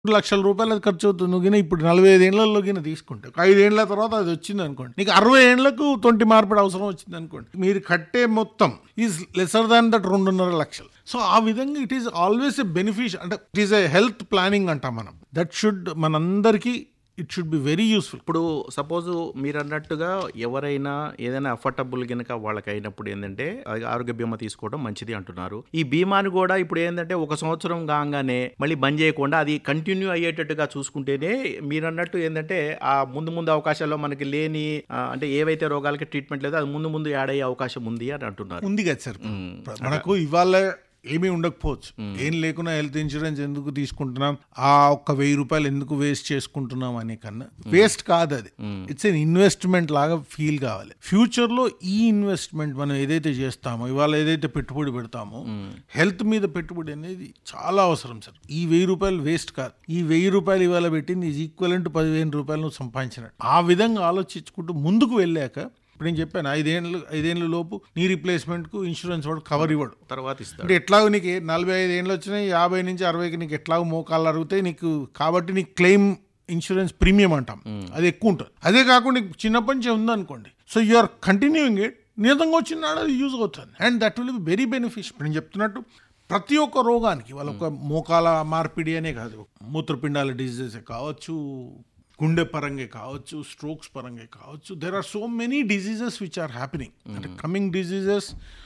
లక్షల రూపాయలు అది ఖర్చు అవుతుంది నువ్వు గిన ఇప్పుడు నలభై ఐదు ఏళ్లలో గిన తీసుకుంటే ఒక ఐదేళ్ల తర్వాత అది వచ్చింది అనుకోండి నీకు అరవై ఏళ్లకు ట్వంటీ మార్పిడి అవసరం వచ్చింది అనుకోండి మీరు కట్టే మొత్తం ఈజ్ లెసర్ దాన్ దట్ రెండున్నర లక్షలు సో ఆ విధంగా it is always a benefit అంటే it is a health planning అంటాం మనం దట్ షుడ్ మనందరికీ it should be very useful ఇప్పుడు సపోజ్ మీరు అన్నట్టుగా ఎవరైనా ఏదైనా అఫోర్డబుల్ కనుక వాళ్ళకి అయినప్పుడు ఏంటంటే అది ఆరోగ్య బీమా తీసుకోవడం మంచిది అంటున్నారు ఈ బీమాని కూడా ఇప్పుడు ఏంటంటే ఒక సంవత్సరం కాగానే మళ్ళీ బంద్ చేయకుండా అది కంటిన్యూ అయ్యేటట్టుగా చూసుకుంటేనే మీరు అన్నట్టు ఏంటంటే ఆ ముందు ముందు అవకాశాల్లో మనకి లేని ఆ, అంటే ఏవైతే రోగాలకి ట్రీట్మెంట్ లేదో అది ముందు ముందు యాడ్ అయ్యే అవకాశం ఉంది అని అంటున్నారు ఉంది కదా సార్ మనకు ఇవాళ ఏమీ ఉండకపోవచ్చు ఏం లేకున్నా హెల్త్ ఇన్సూరెన్స్ ఎందుకు తీసుకుంటున్నాం ఆ ఒక్క వెయ్యి రూపాయలు ఎందుకు వేస్ట్ చేసుకుంటున్నాం అనే కన్నా వేస్ట్ కాదు అది ఇట్స్ ఎన్ ఇన్వెస్ట్మెంట్ లాగా ఫీల్ కావాలి ఫ్యూచర్ లో ఈ ఇన్వెస్ట్మెంట్ మనం ఏదైతే చేస్తామో ఇవాళ ఏదైతే పెట్టుబడి పెడతామో హెల్త్ మీద పెట్టుబడి అనేది చాలా అవసరం సార్ ఈ వెయ్యి రూపాయలు వేస్ట్ కాదు ఈ వెయ్యి రూపాయలు ఇవాళ పెట్టింది ఈజ్ ఈక్వల్ టు పదివేల రూపాయలు నువ్వు సంపాదించినట్టు ఆ విధంగా ఆలోచించుకుంటూ ముందుకు వెళ్ళాక ఇప్పుడు నేను చెప్పాను ఐదేళ్ళు ఐదేళ్ళ లోపు నీ రిప్లేస్మెంట్కు ఇన్సూరెన్స్ వాడు కవర్ ఇవ్వడు తర్వాత ఇస్తారు అంటే ఎట్లాగో నీకు ఏ- నలభై ఐదు ఏళ్ళు వచ్చినాయి యాభై నుంచి అరవైకి నీకు ఎట్లాగో మోకాళ్ళు అరుగుతాయి నీకు కాబట్టి నీకు క్లెయిమ్ ఇన్సూరెన్స్ ప్రీమియం అంటాం అది ఎక్కువ ఉంటుంది అదే కాకుండా నీకు చిన్నప్పటి నుంచి ఉందనుకోండి so you are continuing it నిజంగా వచ్చినాడు అది యూజ్ అవుతుంది and that will be very beneficial నేను చెప్తున్నట్టు ప్రతి ఒక్క రోగానికి వాళ్ళ ఒక మోకాల మార్పిడి అనే కాదు మూత్రపిండాల డిజీజెస్ కావచ్చు గుండె పరంగా కావచ్చు స్ట్రోక్స్ పరంగా కావచ్చు there are so many diseases which are happening అంటే కమింగ్ డిజీజెస్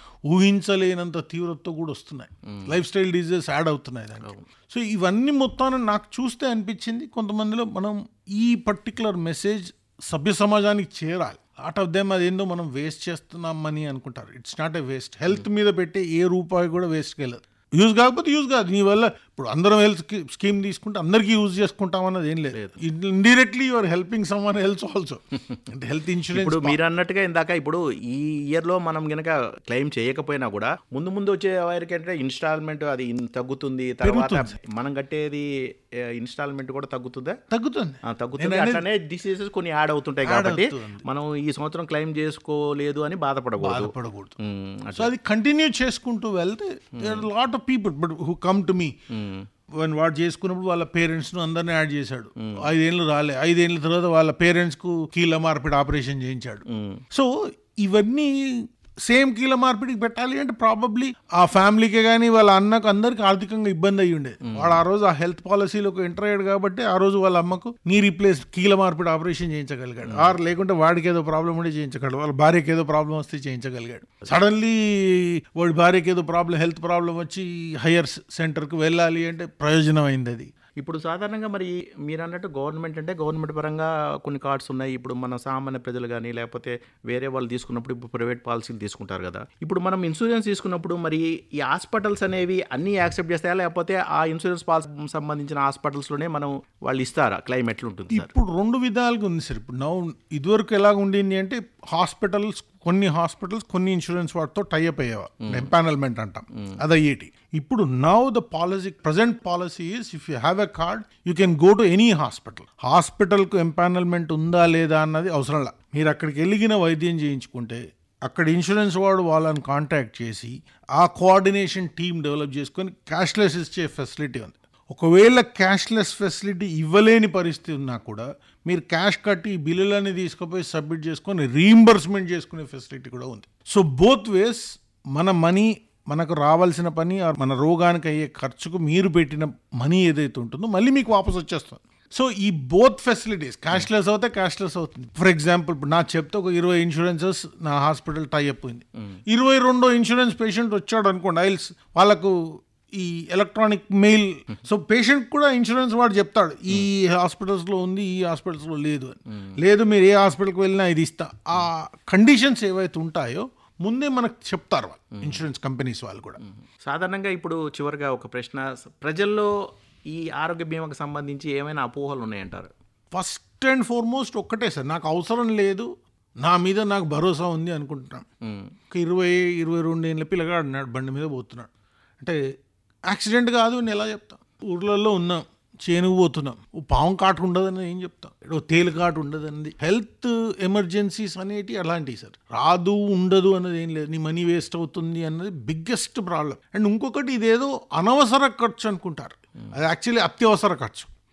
ఊహించలేనంత తీవ్రతతో కూడా వస్తున్నాయి లైఫ్ స్టైల్ డిజీజెస్ యాడ్ అవుతున్నాయి దానికి సో ఇవన్నీ మొత్తాన్ని నాకు చూస్తే అనిపించింది కొంతమందిలో మనం ఈ పర్టికులర్ మెసేజ్ సభ్య సమాజానికి చేరాలి ఆట్ ఆఫ్ దెమ్ అదేందో మనం వేస్ట్ చేస్తున్నాం అని అనుకుంటారు it's not a waste health మీద పెట్టే ఏ రూపాయి కూడా వేస్ట్కి వెళ్ళదు యూజ్ కాకపోతే యూజ్ కాదు నీ వల్ల ఇప్పుడు అందరం హెల్త్ స్కీమ్ తీసుకుంటే అందరికీ యూజ్ చేసుకుంటాం అన్నది ఏం లేదు indirectly your helping some health also అంటే హెల్త్ ఇన్సూరెన్స్ ఇప్పుడు మీరు అన్నట్టుగా ఇందాక ఇప్పుడు ఈ ఇయర్ లో మనం గనక క్లెయిమ్ చేయకపోయినా కూడా ముందు ముందు వచ్చే వారికి అంటే ఇన్స్టాల్మెంట్ అది ఇన్ తగ్గుతుంది తర్వాత మనం కట్టేది ఇన్స్టాల్మెంట్ కూడా తగ్గుతుందా తగ్గుతుంది ఆ, తగ్గుతుంది అట్లనే డిసీజెస్ కొన్ని యాడ్ అవుతుంటాయి కాబట్టి అవుతుంది. మనం ఈ సంవత్సరం క్లెయిమ్ చేసుకోలేదు అని బాధపడకూడదు బాధపడకూడదు ఉమ్, సో అది కంటిన్యూ చేసుకుంటూ వెళ్తే lot of people but who come to me um, one వాడు చేసుకున్నప్పుడు వాళ్ళ పేరెంట్స్ ను అందరిని యాడ్ చేశాడు ఐదేళ్ళు రాలే ఐదేళ్ల తర్వాత వాళ్ళ పేరెంట్స్ కు కీళ్ళ మార్పిడి ఆపరేషన్ చేయించాడు ఉమ్, సో ఇవన్నీ సేమ్ కీల మార్పిడికి పెట్టాలి అంటే ప్రాబబ్లీ ఆ ఫ్యామిలీకే కానీ వాళ్ళ అన్నకు అందరికి ఆర్థికంగా ఇబ్బంది అయ్యి ఉండేది వాడు ఆ రోజు ఆ హెల్త్ పాలసీలోకి ఎంటర్ అయ్యాడు కాబట్టి ఆ రోజు వాళ్ళ అమ్మకు నీ రీప్లేస్ కీల మార్పిడి ఆపరేషన్ చేయించగలిగాడు ఆర్ లేకుంటే వాడికి ఏదో ప్రాబ్లం ఉంటే చేయించగలడు వాళ్ళ భార్యకి ఏదో ప్రాబ్లం వస్తే చేయించగలిగాడు సడన్లీ వాడి భార్యకి ఏదో ప్రాబ్లం హెల్త్ ప్రాబ్లం వచ్చి హయ్యర్ సెంటర్కి వెళ్ళాలి అంటే ప్రయోజనం అయింది అది ఇప్పుడు సాధారణంగా మరి మీరు అన్నట్టు గవర్నమెంట్ అంటే గవర్నమెంట్ పరంగా కొన్ని కార్డ్స్ ఉన్నాయి ఇప్పుడు మన సామాన్య ప్రజలు కానీ లేకపోతే వేరే వాళ్ళు తీసుకున్నప్పుడు ఇప్పుడు ప్రైవేట్ పాలసీలు తీసుకుంటారు కదా ఇప్పుడు మనం ఇన్సూరెన్స్ తీసుకున్నప్పుడు మరి ఈ హాస్పిటల్స్ అనేవి అన్ని యాక్సెప్ట్ చేస్తాయా లేకపోతే ఆ ఇన్సూరెన్స్ పాలసీ సంబంధించిన హాస్పిటల్స్లోనే మనం వాళ్ళు ఇస్తారా క్లైమ్ ఎట్లుంటుంది సార్ ఇప్పుడు రెండు విధాలుగా ఉంది సార్ ఇప్పుడు నౌ ఇదివరకు ఎలాగ ఉండింది అంటే హాస్పిటల్స్ కొన్ని హాస్పిటల్స్ కొన్ని ఇన్సూరెన్స్ వాటితో టైఅప్ అయ్యేవా ఎంపానల్మెంట్ అంటాం అది అయ్యేటి ఇప్పుడు now the policy present policy is if you have a card you can go to any hospital హాస్పిటల్కు ఎంపానల్మెంట్ ఉందా లేదా అన్నది అవసరం లే మీరు అక్కడికి వెళ్ళిన వైద్యం చేయించుకుంటే అక్కడ ఇన్సూరెన్స్ వాడు వాళ్ళని కాంటాక్ట్ చేసి ఆ కోఆర్డినేషన్ టీమ్ డెవలప్ చేసుకొని క్యాష్లెస్ ఇచ్చే ఫెసిలిటీ ఉంది ఒకవేళ క్యాష్లెస్ ఫెసిలిటీ ఇవ్వలేని పరిస్థితి ఉన్నా కూడా మీరు క్యాష్ కట్టి ఈ బిల్లులన్నీ తీసుకుపోయి సబ్మిట్ చేసుకొని రీయింబర్స్మెంట్ చేసుకునే ఫెసిలిటీ కూడా ఉంది సో బోత్ వేస్ మన మనీ మనకు రావాల్సిన పని ఆ మన రోగానికి అయ్యే ఖర్చుకు మీరు పెట్టిన మనీ ఏదైతే ఉంటుందో మళ్ళీ మీకు వాపస్ వచ్చేస్తుంది సో ఈ బోత్ ఫెసిలిటీస్ క్యాష్లెస్ అవుతే క్యాష్లెస్ అవుతుంది ఫర్ ఎగ్జాంపుల్ ఇప్పుడు నా చెప్తే ఒక ఇరవై ఇన్సూరెన్సెస్ నా హాస్పిటల్ టై అయిపోయింది ఇరవై రెండో ఇన్సూరెన్స్ పేషెంట్ వచ్చాడు అనుకోండి ఐల్స్ వాళ్ళకు ఈ ఎలక్ట్రానిక్ మెయిల్ సో పేషెంట్ కూడా ఇన్సూరెన్స్ వాడు చెప్తాడు ఈ హాస్పిటల్స్ లో ఉంది ఈ హాస్పిటల్స్ లో లేదు అని లేదు మీరు ఏ హాస్పిటల్కి వెళ్ళినా ఇది ఇస్తా ఆ కండిషన్స్ ఏవైతే ఉంటాయో ముందే మనకు చెప్తారు వాళ్ళు ఇన్సూరెన్స్ కంపెనీస్ వాళ్ళు కూడా సాధారణంగా ఇప్పుడు చివరిగా ఒక ప్రశ్న ప్రజల్లో ఈ ఆరోగ్య బీమాకు సంబంధించి ఏమైనా అపోహలు ఉన్నాయంటారు ఫస్ట్ అండ్ ఫార్మోస్ట్ ఒక్కటే సార్ నాకు అవసరం లేదు నా మీద నాకు భరోసా ఉంది అనుకుంటున్నాను ఉమ్, ఒక ఇరవై ఇరవై రెండు ఏళ్ళ పిల్లగాడు అన్నాడు బండి మీద పోతున్నాడు అంటే యాక్సిడెంట్ కాదు నేను ఎలా చెప్తా ఊర్లలో ఉన్నాం చేనుకు పోతున్నాం ఓ పాము కాటు ఉండదని ఏం చెప్తాం ఓ తేలు కాటు ఉండదన్నది హెల్త్ ఎమర్జెన్సీస్ అనేటి అలాంటివి సార్ రాదు ఉండదు అన్నది ఏం లేదు నీ మనీ వేస్ట్ అవుతుంది అన్నది బిగ్గెస్ట్ ప్రాబ్లం అండ్ ఇంకొకటి ఇదేదో అనవసర ఖర్చు అనుకుంటారు అది యాక్చువల్లీ అత్యవసర ఖర్చు